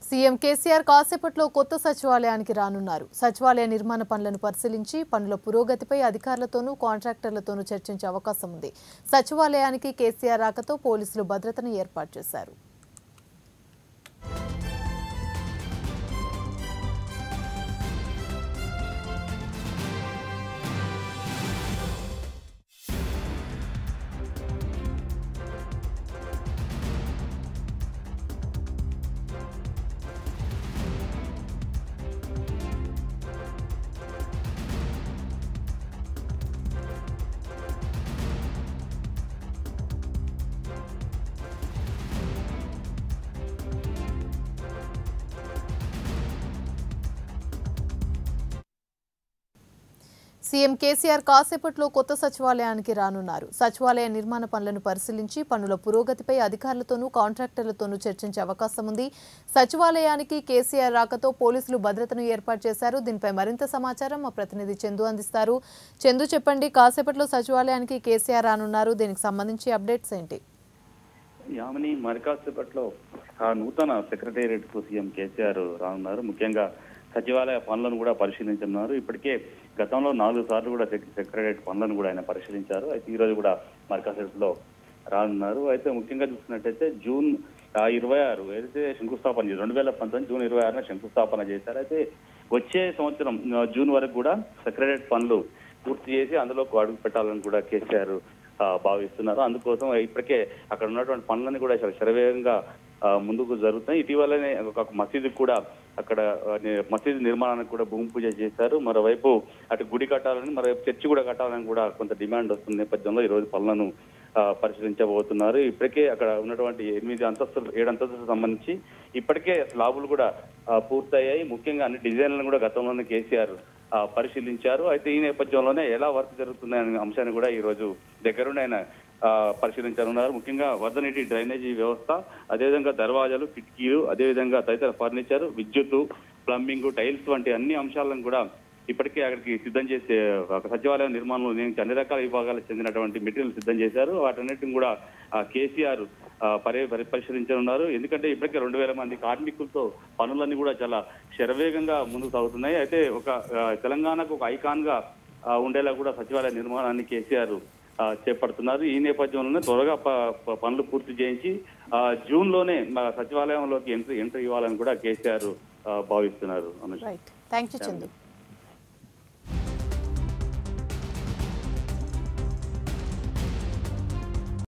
CM KCR కాసేపట్లో కొత్త సచివాలయానికి రానున్నారు సచివాలయ నిర్మాణ పనులను పరిశీలించి పనుల పురోగతిపై అధికారులతోనూ కాంట్రాక్టర్లతోనూ చర్చించే అవకాశం ఉంది సచివాలయానికి కేసీఆర్ రాకతో పోలీసులు భద్రతను ఏర్పాటు చేశారు సీఎం కేసీఆర్ కాసేపట్లో కొత్త సచివాలయానికి రానున్నారు సచివాలయ నిర్మాణ పనులను పరిశీలించి పనుల పురోగతిపై అధికారులతోనూ కాంట్రాక్టర్లతోనూ చర్చించే అవకాశం ఉంది సచివాలయానికి కేసీఆర్ రాకతో పోలీసులు భద్రతను ఏర్పాటు చేశారు దీనిపై మరింత సమాచారం మా ప్రతినిధి చందు అందిస్తారు చందు చెప్పండి కాసేపట్లో సచివాలయానికి కేసీఆర్ రానున్నారు దీనికి సంబంధించి అప్డేట్స్ ఏంటి యామిని మరికాసేపట్లో ఆ నూతన సెక్రటేరియట్ కు సీఎం కేసీఆర్ రానున్నారు ముఖ్యంగా సచివాలయ పనులను కూడా పరిశీలించనున్నారు ఇప్పటికే గతంలో నాలుగు సార్లు కూడా సెక్- సెక్రటేరియట్ పనులను కూడా ఆయన పరిశీలించారు అయితే ఈ రోజు కూడా మరికాసేపట్లో రానున్నారు అయితే ముఖ్యంగా చూసుకున్నట్టయితే జూన్ ఆ, ఇరవై ఆరు ఏదైతే శంకుస్థాపన చేశారు రెండు వేల పంతొమ్మిది జూన్ ఇరవై ఆరున శంకుస్థాపన చేశారు అయితే వచ్చే సంవత్సరం ఆ, జూన్ వరకు కూడా సెక్రటేరియట్ పనులు పూర్తి చేసి అందులో అడుగు పెట్టాలని కూడా కేసీఆర్ ఆ, భావిస్తున్నారు అందుకోసం ఇప్పటికే అక్కడ ఉన్నటువంటి పనులన్నీ కూడా చాలా శరవేగంగా ఆ, ముందుకు జరుగుతున్నాయి ఇటీవలనే ఒక మసీదు కూడా అక్కడ ఆ, ని- మసీదు నిర్మాణానికి కూడా భూమి పూజ చేశారు మరోవైపు అటు గుడి కట్టాలని మరోవైపు చర్చి కూడా కట్టాలని కూడా కొంత డిమాండ్ వస్తున్న నేపథ్యంలో ఈ రోజు పనులను ఆ, పరిశీలించబోతున్నారు ఇప్పటికే అక్కడ ఉన్నటువంటి ఎనిమిది అంతస్తులు ఏడు అంతస్తులకు సంబంధించి ఇప్పటికే స్లాబులు కూడా ఆ, పూర్తయ్యాయి ముఖ్యంగా అన్ని డిజైన్లను కూడా గతంలోనే కేసీఆర్ ఆ, పరిశీలించారు అయితే ఈ నేపథ్యంలోనే ఎలా వర్క్ జరుగుతుంది అనే అంశాన్ని కూడా ఈ రోజు దగ్గరుండి ఆయన ఆ, పరిశీలించనున్నారు ముఖ్యంగా వరద నీటి డ్రైనేజీ వ్యవస్థ అదేవిధంగా దర్వాజాలు కిటికీలు అదేవిధంగా తదితర ఫర్నిచర్ విద్యుత్తు ప్లంబింగ్ టైల్స్ వంటి అన్ని అంశాలను కూడా ఇప్పటికే అక్కడికి సిద్ధం చేసే ఒక సచివాలయం నిర్మాణంలో నియమించి అన్ని రకాల విభాగాలకు చెందినటువంటి మెటీరియల్ సిద్ధం చేశారు వాటన్నిటిని కూడా ఆ, కేసీఆర్ ఆ, పరి పరి- పరిశీలించనున్నారు ఎందుకంటే ఇప్పటికే రెండు వేల మంది కార్మికులతో పనులన్నీ కూడా చాలా శరవేగంగా ముందుకు సాగుతున్నాయి అయితే ఒక ఆ, తెలంగాణకు ఒక ఐకాన్ గా ఆ, ఉండేలా కూడా సచివాలయ నిర్మాణాన్ని కేసీఆర్ ఆ, చేపడుతున్నారు ఈ నేపథ్యంలోనే త్వరగా ప- ప- పనులు పూర్తి చేయించి ఆ, జూన్ లోనే మా సచివాలయంలోకి ఎంట్రీ ఎంట్రీ ఇవ్వాలని కూడా కేసీఆర్ ఆ, భావిస్తున్నారు Anusha right thank you Chandu